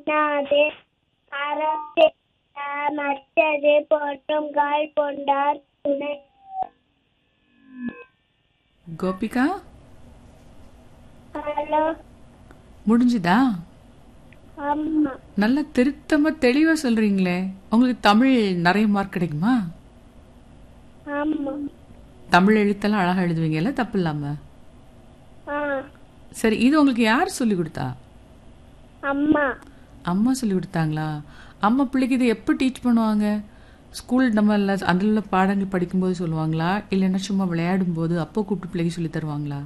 இன்னாது அறத்தே மற்றது போட்டும் கால் கொண்டார் துணை கோபிகா ஹலோ முடிஞ்சுதா அம்மா நல்லா திருத்தமா தெளிவா சொல்றீங்களே உங்களுக்கு தமிழ் நிறைய மார்க் கிடைக்குமா ஆமா தமிழ் எழுத்தெல்லாம் அழகா எழுதுவீங்கல்ல தப்பு இல்லாம ஆ சரி இது உங்களுக்கு யார் சொல்லி கொடுத்தா அம்மா அம்மா சொல்லி கொடுத்தாங்களா அம்மா பிள்ளைக்கு இதை எப்போ டீச் பண்ணுவாங்க ஸ்கூல் நம்ம இல்லை அதில் உள்ள பாடங்கள் படிக்கும்போது சொல்லுவாங்களா இல்லைன்னா சும்மா விளையாடும் போது அப்போ கூப்பிட்டு பிள்ளைக்கு சொல்லி தருவாங்களா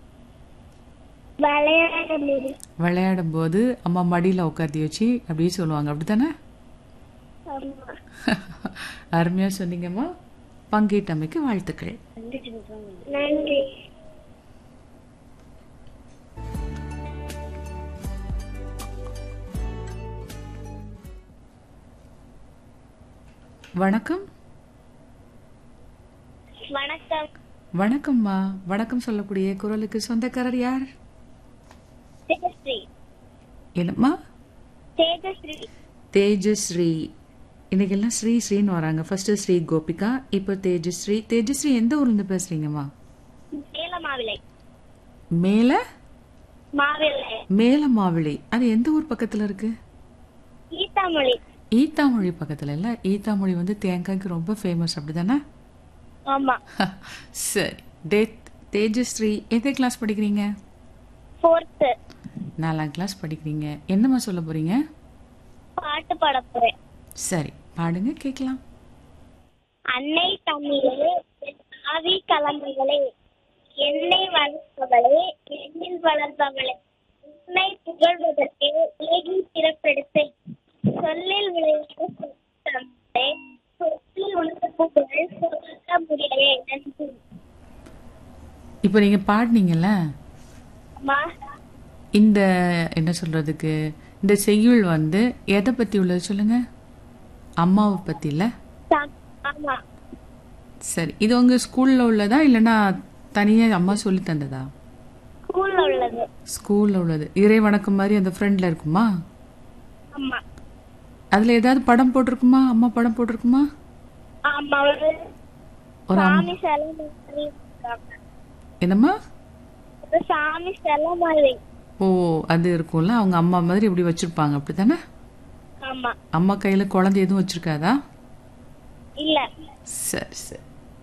விளையாடும் போது விளையாடும் போது அம்மா மடியில் உட்காத்தி வச்சு அப்படியே சொல்லுவாங்க அப்படித்தானே அம்மா அருமையா சொன்னீங்கம்மா பங்கேற்றமைக்கு வாழ்த்துக்கள் நன்றி வணக்கம் வணக்கம் வணக்கம்மா வணக்கம் சொல்லக்கூடிய குரலுக்கு சொந்தக்காரர் யார் தேஜஸ்ரீ என்னம்மா தேஜஸ்ரீ தேஜஸ்ரீ இன்னைக்கெல்லாம் ஸ்ரீ ஸ்ரீன்னு வராங்க ஃபர்ஸ்ட் ஸ்ரீ கோபிகா இப்போ தேஜஸ்ரீ தேஜஸ்ரீ எந்த ஊர்ல இருந்து பேசுறீங்கம்மா மேல மாவிலை மேல மாவிலை மேல மாவிளை அது எந்த ஊர் பக்கத்துல இருக்கு ஈத்தாமொழி ஈத்தாமொழி பக்கத்துல இல்ல ஈத்தாமொழி வந்து தேங்காய்க்கு ரொம்ப ஃபேமஸ் அப்படிதானே ஆமா சரி டே தேஜஸ்ரீ எந்த கிளாஸ் படிக்கிறீங்க ஃபோர்த்து நாலாம் கிளாஸ் படிக்கிறீங்க என்னம்மா சொல்ல போறீங்க பாட்டு பாட போறேன் சரி பாடுங்க கேட்கலாம் அன்னை தமிழே என் ஆவி கலந்தவளே என்னை வளர்ப்பவளே என்னில் வளர்ப்பவளே உன்னை புகழ்வதற்கு ஏகி பிறப்பெடுத்தேன் சொல்லில் விளையாட சொத்தமே சொல்லில் உனக்கு புகழ் சொல்ல முடியலையே நன்றி இப்போ நீங்க பாடுனீங்கல்ல அம்மா இந்த என்ன சொல்றதுக்கு இந்த செய்யுள் வந்து எதை பத்தி உள்ளது சொல்லுங்க அம்மாவை பத்தி இல்ல சா- ஆமா சரி இது உங்க ஸ்கூல்ல உள்ளதா இல்லைன்னா தனியா அம்மா சொல்லி தந்ததா ஸ்கூல்ல உள்ளது ஸ்கூல்ல உள்ளது இறை வணக்கம் மாதிரி அந்த ஃப்ரெண்ட்ல இருக்குமா ஆமா அதுல ஏதாவது படம் போட்டிருக்குமா அம்மா படம் போட்டிருக்குமா ஆமா ஒரு ஒரு அம்- சாமி சிலை மாதிரி இருக்காங்க. என்னம்மா ஒரு சாமி சிலை மாதிரி ஓ அது இருக்கும்ல அவங்க அம்மா மாதிரி இப்படி வச்சிருப்பாங்க அப்படித்தானே ஆமா அம்மா கையில குழந்தை எதுவும் வச்சிருக்காதா இல்ல சரி சரி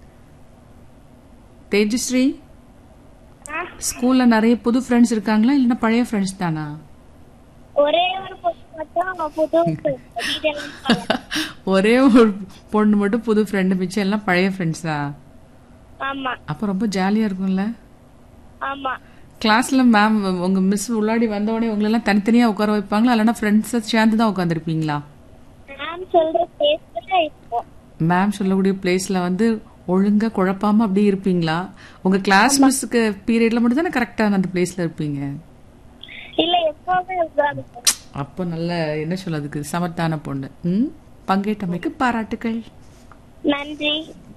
தேஜஸ்ரீ ஆ, ஸ்கூல்ல நிறைய புது ஃப்ரெண்ட்ஸ் இருக்காங்களா இல்லைன்னா பழைய ஃப்ரெண்ட்ஸ் தானா ஒரே ஒரு பொண்ணு மட்டும் புது detail இருக்காங்க. ஒரே ஒரு பொண்ணு மட்டும் புது ஃப்ரெண்டு மிச்சம் எல்லாம் பழைய ஃப்ரெண்ட்ஸா ஆமா அப்போ ரொம்ப ஜாலியா இருக்கும்ல ஆமா கிளாஸ்ல மேம் உங்க மிஸ் உள்ளாடி வந்த உடனே உங்களெல்லாம் தனித்தனியா உட்கார வைப்பாங்களா இல்லைன்னா ஃப்ரெண்ட்ஸை சேர்ந்து தான் உட்காந்துருப்பீங்களா மேம் சொல்ற பேஸ்ல இருக்கும் மேம் சொல்லக்கூடிய பிளேஸ்ல வந்து ஒழுங்கா குழப்பாம அப்படியே இருப்பீங்களா உங்க கிளாஸ் மிஸ்ஸுக்கு பீரியட்ல மட்டும் தானே கரெக்டா அந்த பிளேஸ்ல இருப்பீங்க இல்ல எப்பவுமே உட்கார்ந்து அப்போ நல்ல என்ன சொல்றதுக்கு சமத்தான பொண்ணு ம் பங்கேற்றமைக்கு பாராட்டுக்கள் நன்றி